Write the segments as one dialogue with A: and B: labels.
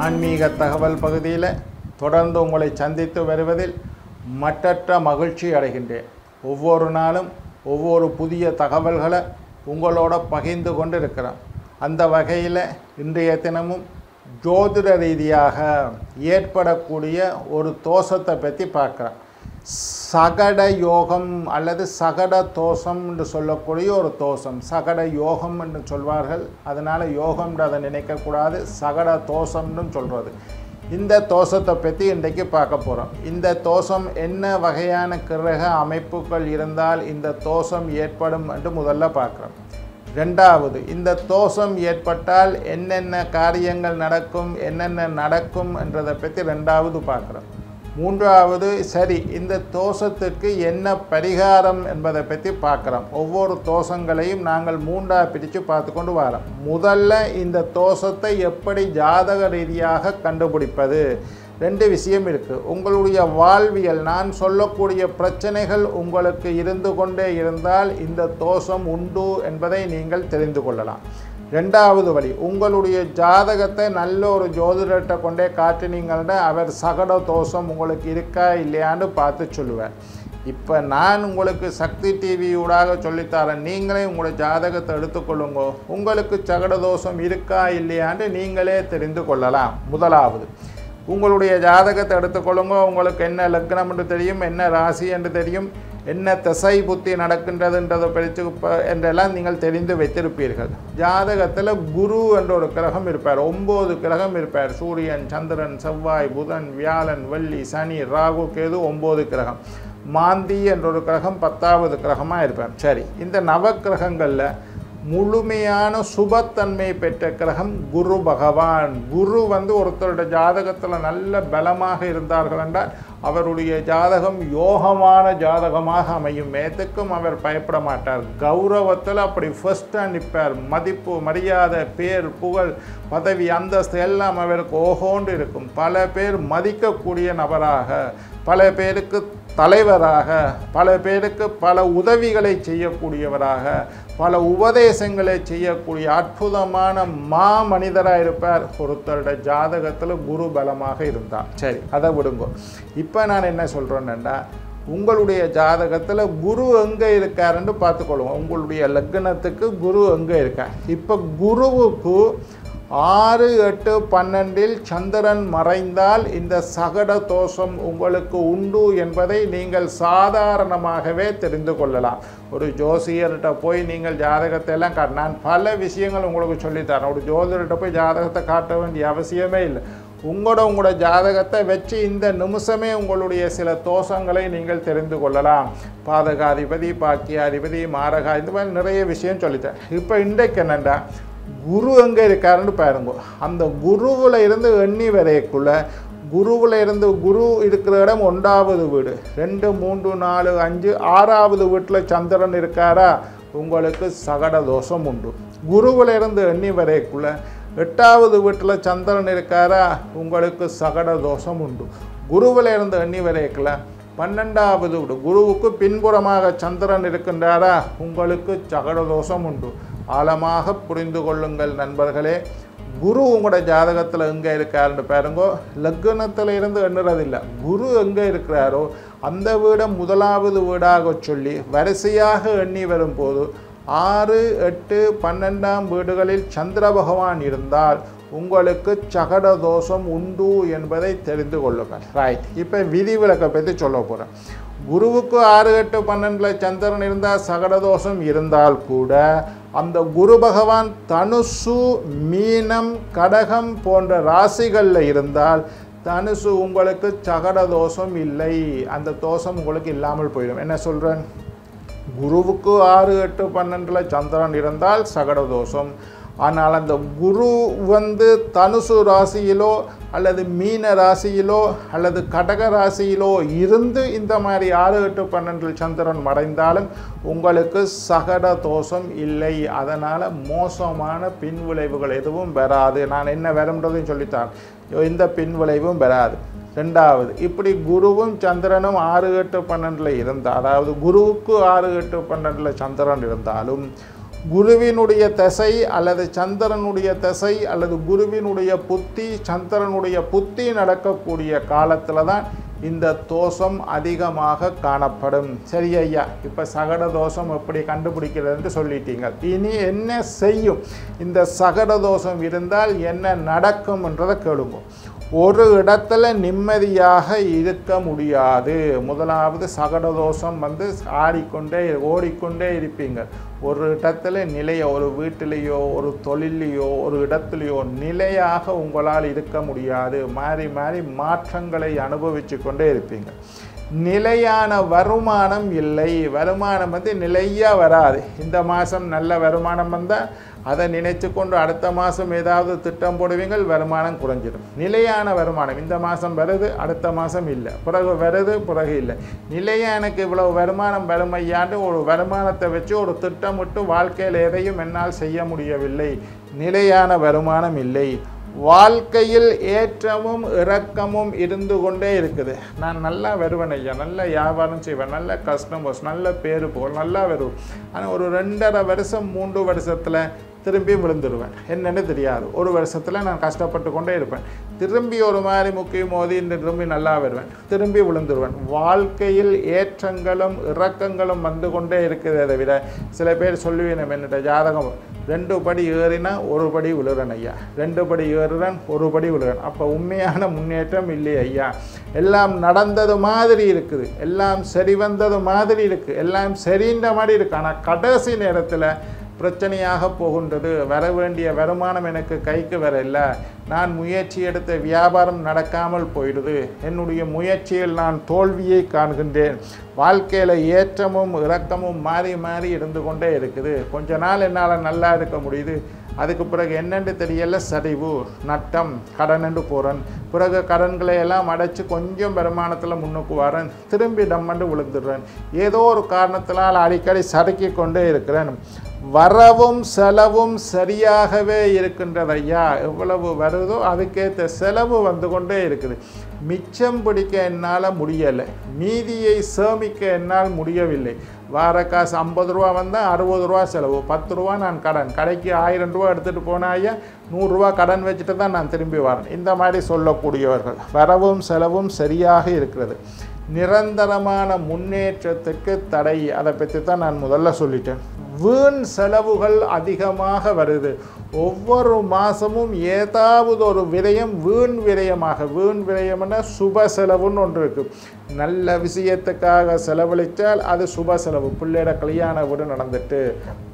A: ஆன்மீக தகவல் பகுதியில் தொடர்ந்து உங்களை சந்தித்து வருவதில் மட்டற்ற மகிழ்ச்சி அடைகின்றேன் ஒவ்வொரு நாளும் ஒவ்வொரு புதிய தகவல்களை உங்களோட பகிர்ந்து கொண்டு இருக்கிறோம் அந்த வகையில் இன்றைய தினமும் ஜோதிட ரீதியாக ஏற்படக்கூடிய ஒரு தோஷத்தை பற்றி பார்க்குறோம் சகட யோகம் அல்லது சகட தோஷம் என்று சொல்லக்கூடிய ஒரு தோஷம் சகட யோகம் என்று சொல்வார்கள் அதனால் யோகம்னு அதை நினைக்கக்கூடாது சகட தோஷம்னு சொல்கிறது இந்த தோஷத்தை பற்றி இன்றைக்கு பார்க்க போகிறோம் இந்த தோஷம் என்ன வகையான கிரக அமைப்புகள் இருந்தால் இந்த தோஷம் ஏற்படும் என்று முதல்ல பார்க்குறோம் ரெண்டாவது இந்த தோஷம் ஏற்பட்டால் என்னென்ன காரியங்கள் நடக்கும் என்னென்ன நடக்கும் என்றதை பற்றி ரெண்டாவது பார்க்குறோம் மூன்றாவது சரி இந்த தோஷத்துக்கு என்ன பரிகாரம் என்பதை பற்றி பார்க்குறோம் ஒவ்வொரு தோஷங்களையும் நாங்கள் மூன்றாக பிரித்து பார்த்து கொண்டு வரோம் முதல்ல இந்த தோஷத்தை எப்படி ஜாதக ரீதியாக கண்டுபிடிப்பது ரெண்டு விஷயம் இருக்குது உங்களுடைய வாழ்வியல் நான் சொல்லக்கூடிய பிரச்சனைகள் உங்களுக்கு இருந்து கொண்டே இருந்தால் இந்த தோஷம் உண்டு என்பதை நீங்கள் தெரிந்து கொள்ளலாம் ரெண்டாவது வழி உங்களுடைய ஜாதகத்தை நல்ல ஒரு ஜோதிடர்கிட்ட கொண்டே காட்டினீங்கன்னா அவர் சகட தோஷம் உங்களுக்கு இருக்கா இல்லையான்னு பார்த்து சொல்லுவார் இப்போ நான் உங்களுக்கு சக்தி டிவி ஊடாக சொல்லித்தரேன் நீங்களே உங்களுடைய ஜாதகத்தை எடுத்துக்கொள்ளுங்க உங்களுக்கு சகட தோஷம் இருக்கா இல்லையான்னு நீங்களே தெரிந்து கொள்ளலாம் முதலாவது உங்களுடைய ஜாதகத்தை எடுத்துக்கொள்ளுங்க உங்களுக்கு என்ன லக்னம் என்று தெரியும் என்ன ராசி என்று தெரியும் என்ன திசை புத்தி நடக்கின்றதுன்றதை படித்து என்றெல்லாம் நீங்கள் தெரிந்து வைத்திருப்பீர்கள் ஜாதகத்தில் குரு என்ற ஒரு கிரகம் இருப்பார் ஒம்பது கிரகம் இருப்பார் சூரியன் சந்திரன் செவ்வாய் புதன் வியாழன் வெள்ளி சனி ராகு கேது ஒம்பது கிரகம் மாந்தி என்ற ஒரு கிரகம் பத்தாவது கிரகமாக இருப்பார் சரி இந்த நவக்கிரகங்களில் முழுமையான சுபத்தன்மை பெற்ற கிரகம் குரு பகவான் குரு வந்து ஒருத்தருடைய ஜாதகத்தில் நல்ல பலமாக இருந்தார்கள் என்றால் அவருடைய ஜாதகம் யோகமான ஜாதகமாக அமையும் எதுக்கும் அவர் பயப்பட மாட்டார் கௌரவத்தில் அப்படி ஃபஸ்ட்டாக நிற்பார் மதிப்பு மரியாதை பேர் புகழ் பதவி அந்தஸ்து எல்லாம் அவருக்கு ஓஹோண்டு இருக்கும் பல பேர் மதிக்கக்கூடிய நபராக பல பேருக்கு தலைவராக பல பேருக்கு பல உதவிகளை செய்யக்கூடியவராக பல உபதேசங்களை செய்யக்கூடிய அற்புதமான மா மனிதராக இருப்பார் ஒருத்தருடைய ஜாதகத்தில் குரு பலமாக இருந்தார் சரி அதை விடுங்க இப்போ நான் என்ன சொல்கிறேன்னா உங்களுடைய ஜாதகத்தில் குரு எங்கே இருக்காருன்னு பார்த்துக்கொள்ளுங்க உங்களுடைய லக்னத்துக்கு குரு எங்கே இருக்கார் இப்போ குருவுக்கு ஆறு எட்டு பன்னெண்டில் சந்திரன் மறைந்தால் இந்த சகட தோஷம் உங்களுக்கு உண்டு என்பதை நீங்கள் சாதாரணமாகவே தெரிந்து கொள்ளலாம் ஒரு ஜோசியர்கிட்ட போய் நீங்கள் ஜாதகத்தை எல்லாம் காட்ட நான் பல விஷயங்கள் உங்களுக்கு சொல்லித்தரேன் ஒரு ஜோதிடர்கிட்ட போய் ஜாதகத்தை காட்ட வேண்டிய அவசியமே இல்லை உங்களோட உங்களோட ஜாதகத்தை வச்சு இந்த நிமிஷமே உங்களுடைய சில தோஷங்களை நீங்கள் தெரிந்து கொள்ளலாம் பாதகாதிபதி பாக்கியாதிபதி மாரகா இந்த மாதிரி நிறைய விஷயம் சொல்லித்தரேன் இப்போ இன்றைக்கு என்னென்னா குரு எங்கே இருக்காருன்னு பாருங்க அந்த குருவில் இருந்து எண்ணி வரைக்குள்ள குருவில் இருந்து குரு இருக்கிற இடம் ஒன்றாவது வீடு ரெண்டு மூன்று நாலு அஞ்சு ஆறாவது வீட்டில் சந்திரன் இருக்காரா உங்களுக்கு சகட தோஷம் உண்டு குருவில் இருந்து எண்ணி வரைக்குள்ள எட்டாவது வீட்டில் சந்திரன் இருக்காரா உங்களுக்கு சகட தோஷம் உண்டு குருவில் இருந்து எண்ணி வரைக்குள்ள பன்னெண்டாவது வீடு குருவுக்கு பின்புறமாக சந்திரன் இருக்கின்றாரா உங்களுக்கு சகட தோஷம் உண்டு ஆழமாக புரிந்து கொள்ளுங்கள் நண்பர்களே குரு உங்களோட ஜாதகத்தில் எங்கே இருக்காருன்னு பாருங்கோ லக்னத்தில் இருந்து எண்ணுறதில்லை குரு எங்கே இருக்கிறாரோ அந்த வீடை முதலாவது வீடாக சொல்லி வரிசையாக எண்ணி வரும்போது ஆறு எட்டு பன்னெண்டாம் வீடுகளில் சந்திர பகவான் இருந்தால் உங்களுக்கு சகட தோஷம் உண்டு என்பதை தெரிந்து கொள்ளுங்கள் ரைட் இப்போ விதிவிலக்கை பற்றி சொல்ல போகிறேன் குருவுக்கு ஆறு எட்டு பன்னெண்டில் சந்திரன் இருந்தால் சகட தோஷம் இருந்தால் கூட அந்த குரு பகவான் தனுசு மீனம் கடகம் போன்ற ராசிகளில் இருந்தால் தனுசு உங்களுக்கு சகட தோஷம் இல்லை அந்த தோஷம் உங்களுக்கு இல்லாமல் போயிடும் என்ன சொல்கிறேன் குருவுக்கு ஆறு எட்டு பன்னெண்டில் சந்திரன் இருந்தால் சகட தோஷம் ஆனால் அந்த குரு வந்து தனுசு ராசியிலோ அல்லது மீன ராசியிலோ அல்லது கடக ராசியிலோ இருந்து இந்த மாதிரி ஆறு எட்டு பன்னெண்டில் சந்திரன் மறைந்தாலும் உங்களுக்கு சகட தோஷம் இல்லை அதனால் மோசமான பின்விளைவுகள் எதுவும் வராது நான் என்ன வரும்ன்றதையும் சொல்லித்தான் இந்த பின்விளைவும் வராது ரெண்டாவது இப்படி குருவும் சந்திரனும் ஆறு எட்டு பன்னெண்டில் இருந்தால் அதாவது குருவுக்கு ஆறு எட்டு பன்னெண்டில் சந்திரன் இருந்தாலும் குருவினுடைய தசை அல்லது சந்திரனுடைய தசை அல்லது குருவினுடைய புத்தி சந்திரனுடைய புத்தி நடக்கக்கூடிய காலத்தில் தான் இந்த தோஷம் அதிகமாக காணப்படும் சரி ஐயா இப்போ சகட தோஷம் எப்படி கண்டுபிடிக்கிறதுன்னு சொல்லிட்டீங்க இனி என்ன செய்யும் இந்த சகட தோஷம் இருந்தால் என்ன நடக்கும்ன்றதை கேளுங்க ஒரு இடத்துல நிம்மதியாக இருக்க முடியாது முதலாவது சகட தோஷம் வந்து ஆடிக்கொண்டே ஓடிக்கொண்டே இருப்பீங்க ஒரு இடத்துல நிலைய ஒரு வீட்டிலேயோ ஒரு தொழிலையோ ஒரு இடத்துலையோ நிலையாக உங்களால் இருக்க முடியாது மாறி மாறி மாற்றங்களை அனுபவிச்சு கொண்டே இருப்பீங்க நிலையான வருமானம் இல்லை வருமானம் வந்து நிலையாக வராது இந்த மாதம் நல்ல வருமானம் வந்தால் அதை நினைச்சு கொண்டு அடுத்த மாதம் ஏதாவது திட்டம் போடுவீங்க வருமானம் குறைஞ்சிடும் நிலையான வருமானம் இந்த மாதம் வருது அடுத்த மாதம் இல்லை பிறகு வருது பிறகு இல்லை நிலையாக எனக்கு இவ்வளவு வருமானம் வறுமையாண்டு ஒரு வருமானத்தை வச்சு ஒரு திட்டமிட்டு வாழ்க்கையில் எதையும் என்னால் செய்ய முடியவில்லை நிலையான வருமானம் இல்லை வாழ்க்கையில் ஏற்றமும் இறக்கமும் இருந்து கொண்டே இருக்குது நான் நல்லா வருவேன் ஐயா நல்ல வியாபாரம் செய்வேன் நல்ல கஸ்டமர்ஸ் நல்ல பேரு போல் நல்லா வருவேன் ஆனால் ஒரு ரெண்டரை வருஷம் மூன்று வருஷத்தில் திரும்பி விழுந்துடுவேன் என்னன்னு தெரியாது ஒரு வருஷத்தில் நான் கஷ்டப்பட்டு கொண்டே இருப்பேன் திரும்பி ஒரு மாதிரி முக்கிய மோதி இந்த திரும்பி நல்லா வருவேன் திரும்பி விழுந்துருவேன் வாழ்க்கையில் ஏற்றங்களும் இறக்கங்களும் வந்து கொண்டே இருக்கிறதே தவிர சில பேர் சொல்லுவேன் என்னோட ஜாதகம் ரெண்டு படி ஏறினா ஒரு படி விழுறேன் ஐயா ரெண்டு படி ஏறுறேன் ஒரு படி விழுறேன் அப்போ உண்மையான முன்னேற்றம் இல்லையே ஐயா எல்லாம் நடந்தது மாதிரி இருக்குது எல்லாம் சரி வந்தது மாதிரி இருக்குது எல்லாம் சரின்ற மாதிரி இருக்குது ஆனால் கடைசி நேரத்தில் பிரச்சனையாக போகின்றது வர வேண்டிய வருமானம் எனக்கு கைக்கு வரல நான் முயற்சி எடுத்த வியாபாரம் நடக்காமல் போயிடுது என்னுடைய முயற்சியில் நான் தோல்வியை காண்கின்றேன் வாழ்க்கையில் ஏற்றமும் இறக்கமும் மாறி மாறி இருந்து கொண்டே இருக்குது கொஞ்ச நாள் என்னால் நல்லா இருக்க முடியுது அதுக்கு பிறகு என்னென்று தெரியல சரிவு நட்டம் கடனென்று போகிறேன் பிறகு கடன்களை எல்லாம் அடைச்சி கொஞ்சம் வருமானத்தில் முன்னுக்கு வரேன் திரும்பி டம்மண்டு விழுந்துடுறேன் ஏதோ ஒரு காரணத்தினால் அடிக்கடி சறுக்கி கொண்டே இருக்கிறேன் வரவும் செலவும் சரியாகவே இருக்கின்றது ஐயா எவ்வளவு வருதோ அதுக்கேற்ற செலவு வந்து கொண்டே இருக்குது மிச்சம் பிடிக்க என்னால் முடியலை மீதியை சேமிக்க என்னால் முடியவில்லை வார காசு ஐம்பது ரூபா வந்தால் அறுபது ரூபா செலவு பத்து ரூபா நான் கடன் கடைக்கு ஆயிரம் ரூபா எடுத்துகிட்டு போனால் ஐயா நூறுரூவா கடன் வச்சுட்டு தான் நான் திரும்பி வரேன் இந்த மாதிரி சொல்லக்கூடியவர்கள் வரவும் செலவும் சரியாக இருக்கிறது நிரந்தரமான முன்னேற்றத்துக்கு தடை அதை பற்றி தான் நான் முதல்ல சொல்லிட்டேன் வீண் செலவுகள் அதிகமாக வருது ஒவ்வொரு மாதமும் ஏதாவது ஒரு விரயம் வீண் விரயமாக வீண் விரயம்னா சுப செலவுன்னு ஒன்று இருக்குது நல்ல விஷயத்துக்காக செலவழித்தால் அது சுப செலவு பிள்ளையோட கல்யாண வீடு நடந்துட்டு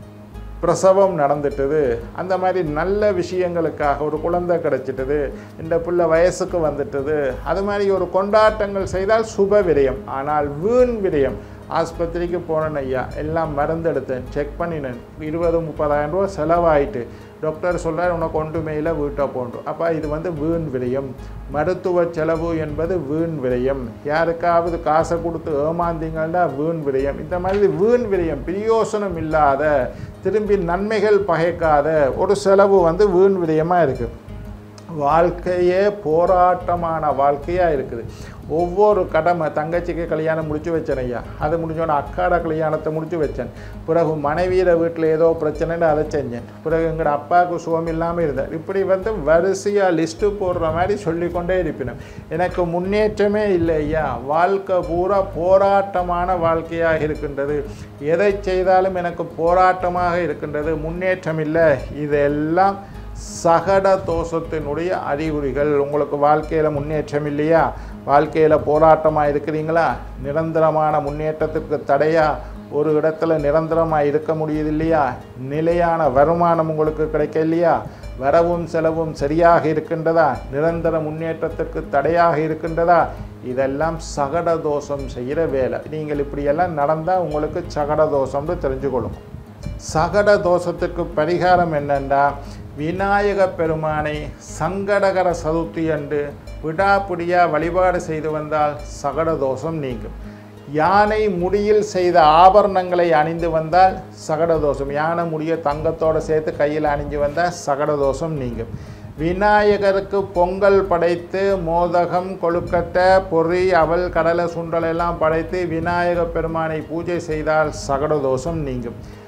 A: பிரசவம் நடந்துட்டுது அந்த மாதிரி நல்ல விஷயங்களுக்காக ஒரு குழந்தை கிடைச்சிட்டுது இந்த பிள்ளை வயசுக்கு வந்துட்டுது அது மாதிரி ஒரு கொண்டாட்டங்கள் செய்தால் சுப விரயம் ஆனால் வீண் விரயம் ஆஸ்பத்திரிக்கு போனேன் ஐயா எல்லாம் மருந்து எடுத்தேன் செக் பண்ணினேன் இருபது முப்பதாயிரம் ரூபா செலவாயிட்டு டாக்டர் சொல்கிறார் உனக்கு ஒன்றுமையில் வீட்டை போன்றோம் அப்போ இது வந்து வீண் விரயம் மருத்துவ செலவு என்பது வீண் விரயம் யாருக்காவது காசை கொடுத்து ஏமாந்தீங்கன்னா வீண் விரயம் இந்த மாதிரி வீண் விரயம் பிரியோசனம் இல்லாத திரும்பி நன்மைகள் பகைக்காத ஒரு செலவு வந்து வீண் விரயமாக இருக்குது வாழ்க்கையே போராட்டமான வாழ்க்கையாக இருக்குது ஒவ்வொரு கடமை தங்கச்சிக்கு கல்யாணம் முடிச்சு வச்சேன் ஐயா அது முடிஞ்சோடனே அக்காட கல்யாணத்தை முடிச்சு வச்சேன் பிறகு மனைவியில வீட்டில் ஏதோ பிரச்சனைன்னு அதை செஞ்சேன் பிறகு எங்களோட அப்பாவுக்கு சுகம் இல்லாமல் இருந்தார் இப்படி வந்து வரிசையாக லிஸ்ட்டு போடுற மாதிரி சொல்லிக்கொண்டே இருப்பினோம் எனக்கு முன்னேற்றமே இல்லை ஐயா வாழ்க்கை பூரா போராட்டமான வாழ்க்கையாக இருக்கின்றது எதை செய்தாலும் எனக்கு போராட்டமாக இருக்கின்றது முன்னேற்றம் இல்லை இதெல்லாம் சகட தோஷத்தினுடைய அறிகுறிகள் உங்களுக்கு வாழ்க்கையில் முன்னேற்றம் இல்லையா வாழ்க்கையில் போராட்டமாக இருக்கிறீங்களா நிரந்தரமான முன்னேற்றத்திற்கு தடையா ஒரு இடத்துல நிரந்தரமாக இருக்க முடியுது இல்லையா நிலையான வருமானம் உங்களுக்கு கிடைக்க இல்லையா வரவும் செலவும் சரியாக இருக்கின்றதா நிரந்தர முன்னேற்றத்திற்கு தடையாக இருக்கின்றதா இதெல்லாம் சகட தோஷம் செய்கிற வேலை நீங்கள் இப்படியெல்லாம் நடந்தால் உங்களுக்கு சகட தோஷம்னு தெரிஞ்சுக்கொள்ளும் சகட தோஷத்துக்கு பரிகாரம் என்னென்னா விநாயக பெருமானை சங்கடகர சதுர்த்தி அன்று விடாப்பிடியாக வழிபாடு செய்து வந்தால் சகட தோஷம் நீங்கும் யானை முடியில் செய்த ஆபரணங்களை அணிந்து வந்தால் சகட தோஷம் யானை முடிய தங்கத்தோடு சேர்த்து கையில் அணிஞ்சு வந்தால் சகட தோஷம் நீங்கும் விநாயகருக்கு பொங்கல் படைத்து மோதகம் கொழுக்கட்டை பொறி அவல் கடலை சுண்டல் எல்லாம் படைத்து விநாயக பெருமானை பூஜை செய்தால் சகட தோஷம் நீங்கும்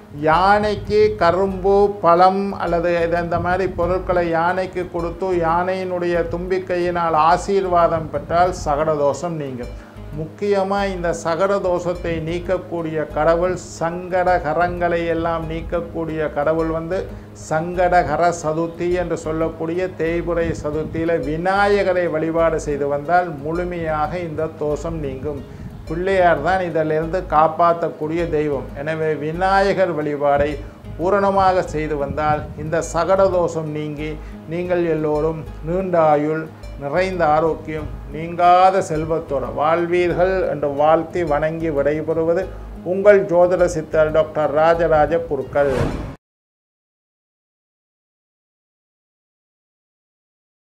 A: யானைக்கு கரும்பு பழம் அல்லது இது இந்த மாதிரி பொருட்களை யானைக்கு கொடுத்து யானையினுடைய தும்பிக்கையினால் ஆசீர்வாதம் பெற்றால் சகட தோஷம் நீங்கும் முக்கியமாக இந்த சகட தோஷத்தை நீக்கக்கூடிய கடவுள் சங்கடகரங்களை எல்லாம் நீக்கக்கூடிய கடவுள் வந்து சங்கடகர சதுர்த்தி என்று சொல்லக்கூடிய தேய்புரை சதுர்த்தியில் விநாயகரை வழிபாடு செய்து வந்தால் முழுமையாக இந்த தோஷம் நீங்கும் பிள்ளையார் தான் இதிலிருந்து காப்பாற்றக்கூடிய தெய்வம் எனவே விநாயகர் வழிபாடை பூரணமாக செய்து வந்தால் இந்த சகட தோஷம் நீங்கி நீங்கள் எல்லோரும் நீண்ட ஆயுள் நிறைந்த ஆரோக்கியம் நீங்காத செல்வத்தோட வாழ்வீர்கள் என்று வாழ்த்தி வணங்கி விடைபெறுவது உங்கள் ஜோதிட சித்தர் டாக்டர் ராஜராஜ குருக்கள்